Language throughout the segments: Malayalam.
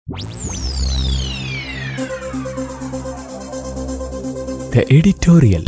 The editorial.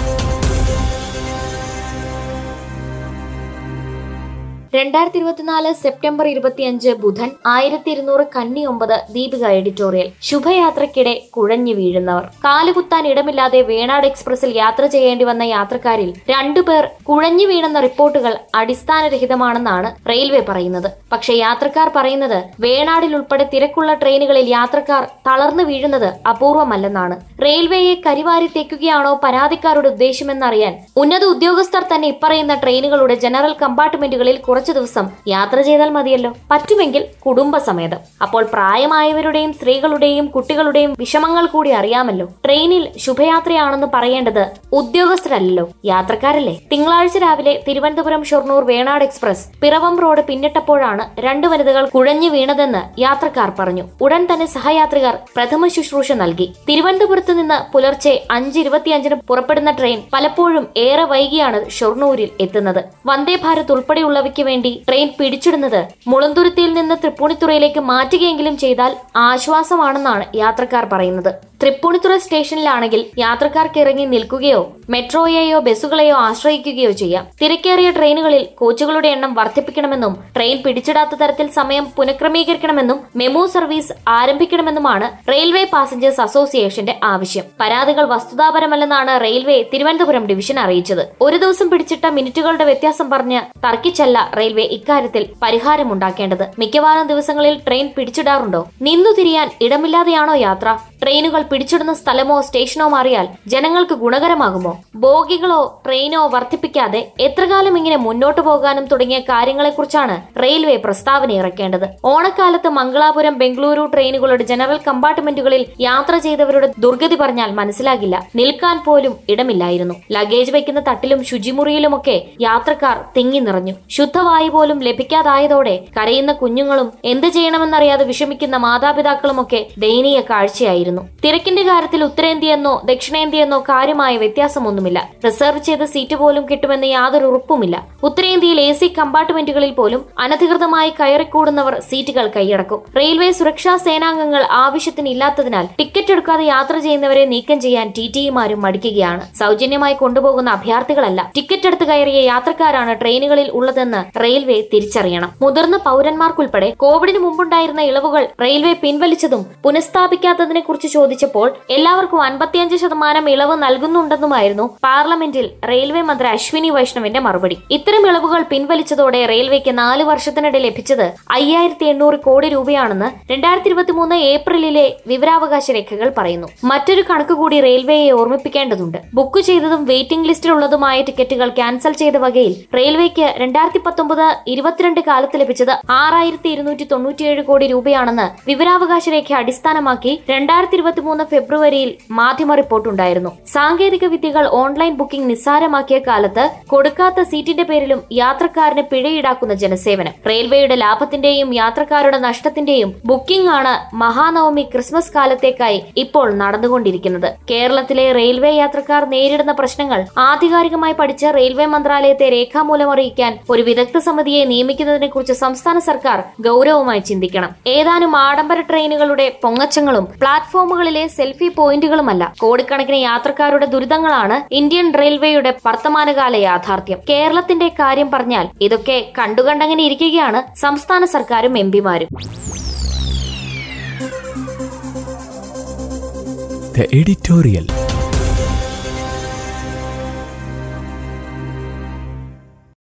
രണ്ടായിരത്തി ഇരുപത്തിനാല് സെപ്റ്റംബർ ഇരുപത്തിയഞ്ച് ബുധൻ ആയിരത്തി ഇരുന്നൂറ് കന്നി ഒമ്പത് ദീപിക എഡിറ്റോറിയൽ ശുഭയാത്രയ്ക്കിടെ കുഴഞ്ഞു വീഴുന്നവർ കാലുകുത്താൻ ഇടമില്ലാതെ വേണാട് എക്സ്പ്രസിൽ യാത്ര ചെയ്യേണ്ടി വന്ന യാത്രക്കാരിൽ രണ്ടുപേർ കുഴഞ്ഞു വീണെന്ന റിപ്പോർട്ടുകൾ അടിസ്ഥാനരഹിതമാണെന്നാണ് റെയിൽവേ പറയുന്നത് പക്ഷേ യാത്രക്കാർ പറയുന്നത് വേണാടിൽ ഉൾപ്പെടെ തിരക്കുള്ള ട്രെയിനുകളിൽ യാത്രക്കാർ തളർന്നു വീഴുന്നത് അപൂർവമല്ലെന്നാണ് റെയിൽവേയെ കരിവാരി തേക്കുകയാണോ പരാതിക്കാരുടെ ഉദ്ദേശമെന്നറിയാൻ ഉന്നത ഉദ്യോഗസ്ഥർ തന്നെ ഇപ്പറയുന്ന ട്രെയിനുകളുടെ ജനറൽ കമ്പാർട്ട്മെന്റുകളിൽ കുറച്ചു ദിവസം യാത്ര ചെയ്താൽ മതിയല്ലോ പറ്റുമെങ്കിൽ കുടുംബസമേതം അപ്പോൾ പ്രായമായവരുടെയും സ്ത്രീകളുടെയും കുട്ടികളുടെയും വിഷമങ്ങൾ കൂടി അറിയാമല്ലോ ട്രെയിനിൽ ശുഭയാത്രയാണെന്ന് പറയേണ്ടത് ഉദ്യോഗസ്ഥരല്ലല്ലോ യാത്രക്കാരല്ലേ തിങ്കളാഴ്ച രാവിലെ തിരുവനന്തപുരം ഷൊർണൂർ വേണാട് എക്സ്പ്രസ് പിറവം റോഡ് പിന്നിട്ടപ്പോഴാണ് രണ്ട് വനിതകൾ കുഴഞ്ഞു വീണതെന്ന് യാത്രക്കാർ പറഞ്ഞു ഉടൻ തന്നെ സഹയാത്രികർ പ്രഥമ ശുശ്രൂഷ നൽകി തിരുവനന്തപുരത്ത് നിന്ന് പുലർച്ചെ അഞ്ച് ഇരുപത്തിയഞ്ചിന് പുറപ്പെടുന്ന ട്രെയിൻ പലപ്പോഴും ഏറെ വൈകിയാണ് ഷൊർണൂരിൽ എത്തുന്നത് വന്ദേ ഭാരത് ഉൾപ്പെടെയുള്ളവയ്ക്ക് വേണ്ടി ട്രെയിൻ പിടിച്ചിടുന്നത് മുളന്തുരുത്തിയിൽ നിന്ന് തൃപ്പൂണിത്തുറയിലേക്ക് മാറ്റുകയെങ്കിലും ചെയ്താൽ ആശ്വാസമാണെന്നാണ് യാത്രക്കാർ പറയുന്നത് തൃപ്പൂണിത്തുറ സ്റ്റേഷനിലാണെങ്കിൽ യാത്രക്കാർക്ക് ഇറങ്ങി നിൽക്കുകയോ മെട്രോയെയോ ബസ്സുകളെയോ ആശ്രയിക്കുകയോ ചെയ്യാം തിരക്കേറിയ ട്രെയിനുകളിൽ കോച്ചുകളുടെ എണ്ണം വർദ്ധിപ്പിക്കണമെന്നും ട്രെയിൻ പിടിച്ചിടാത്ത തരത്തിൽ സമയം പുനഃക്രമീകരിക്കണമെന്നും മെമു സർവീസ് ആരംഭിക്കണമെന്നുമാണ് റെയിൽവേ പാസഞ്ചേഴ്സ് അസോസിയേഷന്റെ ആവശ്യം പരാതികൾ വസ്തുതാപരമല്ലെന്നാണ് റെയിൽവേ തിരുവനന്തപുരം ഡിവിഷൻ അറിയിച്ചത് ഒരു ദിവസം പിടിച്ചിട്ട മിനിറ്റുകളുടെ വ്യത്യാസം പറഞ്ഞ് തർക്കിച്ചല്ല റെയിൽവേ ഇക്കാര്യത്തിൽ പരിഹാരമുണ്ടാക്കേണ്ടത് മിക്കവാറും ദിവസങ്ങളിൽ ട്രെയിൻ പിടിച്ചിടാറുണ്ടോ നിന്നു തിരിയാൻ ഇടമില്ലാതെയാണോ യാത്ര ട്രെയിനുകൾ പിടിച്ചിടുന്ന സ്ഥലമോ സ്റ്റേഷനോ മാറിയാൽ ജനങ്ങൾക്ക് ഗുണകരമാകുമോ ബോഗികളോ ട്രെയിനോ വർദ്ധിപ്പിക്കാതെ എത്രകാലം ഇങ്ങനെ മുന്നോട്ടു പോകാനും തുടങ്ങിയ കാര്യങ്ങളെക്കുറിച്ചാണ് റെയിൽവേ പ്രസ്താവന ഇറക്കേണ്ടത് ഓണക്കാലത്ത് മംഗളാപുരം ബംഗളൂരു ട്രെയിനുകളുടെ ജനറൽ കമ്പാർട്ട്മെന്റുകളിൽ യാത്ര ചെയ്തവരുടെ ദുർഗതി പറഞ്ഞാൽ മനസ്സിലാകില്ല നിൽക്കാൻ പോലും ഇടമില്ലായിരുന്നു ലഗേജ് വയ്ക്കുന്ന തട്ടിലും ശുചിമുറിയിലുമൊക്കെ യാത്രക്കാർ തിങ്ങി നിറഞ്ഞു ശുദ്ധവായു പോലും ലഭിക്കാതായതോടെ കരയുന്ന കുഞ്ഞുങ്ങളും എന്ത് ചെയ്യണമെന്നറിയാതെ വിഷമിക്കുന്ന മാതാപിതാക്കളുമൊക്കെ ദയനീയ കാഴ്ചയായിരുന്നു തിരക്കിന്റെ കാര്യത്തിൽ ഉത്തരേന്ത്യയെന്നോ ദക്ഷിണേന്ത്യയെന്നോ കാര്യമായ വ്യത്യാസമൊന്നുമില്ല റിസർവ് ചെയ്ത സീറ്റ് പോലും കിട്ടുമെന്ന് യാതൊരു ഉറപ്പുമില്ല ഉത്തരേന്ത്യയിൽ എ സി കമ്പാർട്ട്മെന്റുകളിൽ പോലും അനധികൃതമായി കയറിക്കൂടുന്നവർ സീറ്റുകൾ കൈയടക്കും റെയിൽവേ സുരക്ഷാ സേനാംഗങ്ങൾ ആവശ്യത്തിന് ഇല്ലാത്തതിനാൽ ടിക്കറ്റ് എടുക്കാതെ യാത്ര ചെയ്യുന്നവരെ നീക്കം ചെയ്യാൻ ടി ടിമാരും മടിക്കുകയാണ് സൗജന്യമായി കൊണ്ടുപോകുന്ന അഭ്യർത്ഥികളല്ല ടിക്കറ്റ് എടുത്ത് കയറിയ യാത്രക്കാരാണ് ട്രെയിനുകളിൽ ഉള്ളതെന്ന് റെയിൽവേ തിരിച്ചറിയണം മുതിർന്ന പൗരന്മാർക്കുൾപ്പെടെ കോവിഡിന് മുമ്പുണ്ടായിരുന്ന ഇളവുകൾ റെയിൽവേ പിൻവലിച്ചതും പുനഃസ്ഥാപിക്കാത്തതിനെ കുറിച്ച് ചോദിച്ചപ്പോൾ എല്ലാവർക്കും അൻപത്തിയഞ്ച് ശതമാനം ഇളവ് നൽകുന്നുണ്ടെന്നുമായിരുന്നു പാർലമെന്റിൽ റെയിൽവേ മന്ത്രി അശ്വിനി വൈഷ്ണവിന്റെ മറുപടി ഇത്തരം ഇളവുകൾ പിൻവലിച്ചതോടെ റെയിൽവേക്ക് നാല് വർഷത്തിനിടെ ലഭിച്ചത് അയ്യായിരത്തി എണ്ണൂറ് കോടി രൂപയാണെന്ന് രണ്ടായിരത്തി ഇരുപത്തി മൂന്ന് ഏപ്രിലിലെ വിവരാവകാശ രേഖകൾ പറയുന്നു മറ്റൊരു കണക്ക് കൂടി റെയിൽവേയെ ഓർമ്മിപ്പിക്കേണ്ടതുണ്ട് ബുക്ക് ചെയ്തതും വെയിറ്റിംഗ് ലിസ്റ്റിലുള്ളതുമായ ടിക്കറ്റുകൾ ക്യാൻസൽ ചെയ്ത വകയിൽ റെയിൽവേക്ക് രണ്ടായിരത്തി പത്തൊമ്പത് ഇരുപത്തിരണ്ട് കാലത്ത് ലഭിച്ചത് ആറായിരത്തി ഇരുന്നൂറ്റി തൊണ്ണൂറ്റിയേഴ് കോടി രൂപയാണെന്ന് വിവരാവകാശ രേഖ അടിസ്ഥാനമാക്കി രണ്ടായിരത്തി ഇരുപത്തി മൂന്ന് ഫെബ്രുവരിയിൽ മാധ്യമ റിപ്പോർട്ടുണ്ടായിരുന്നു സാങ്കേതിക വിദ്യകൾ ഓൺലൈൻ ബുക്കിംഗ് നിസ്സാരമാക്കിയ കാലത്ത് കൊടുക്കാത്ത സീറ്റിന്റെ പേരിലും യാത്രക്കാരന് പിഴ ഈടാക്കുന്ന ജനസേവനം റെയിൽവേയുടെ ലാഭത്തിന്റെയും യാത്രക്കാരുടെ നഷ്ടത്തിന്റെയും ബുക്കിംഗ് ആണ് മഹാനവമി ക്രിസ്മസ് കാലത്തേക്കായി ഇപ്പോൾ നടന്നുകൊണ്ടിരിക്കുന്നത് കേരളത്തിലെ റെയിൽവേ യാത്രക്കാർ നേരിടുന്ന പ്രശ്നങ്ങൾ ആധികാരികമായി പഠിച്ച് റെയിൽവേ മന്ത്രാലയത്തെ രേഖാമൂലം അറിയിക്കാൻ ഒരു വിദഗ്ധ സമിതിയെ നിയമിക്കുന്നതിനെ കുറിച്ച് സംസ്ഥാന സർക്കാർ ഗൗരവമായി ചിന്തിക്കണം ഏതാനും ആഡംബര ട്രെയിനുകളുടെ പൊങ്ങച്ചങ്ങളും പ്ലാറ്റ്ഫോമുകളിലെ സെൽഫി പോയിന്റുകളുമല്ല കോടിക്കണക്കിന് യാത്രക്കാരുടെ ദുരിതങ്ങളാണ് ഇന്ത്യൻ റെയിൽവേയുടെ വർത്തമാനകാല യാഥാർത്ഥ്യം കേരളത്തിന്റെ കാര്യം പറഞ്ഞാൽ ഇതൊക്കെ കണ്ടുകണ്ടങ്ങനെ ഇരിക്കുകയാണ് സംസ്ഥാന സർക്കാരും എം പിമാരും The editorial.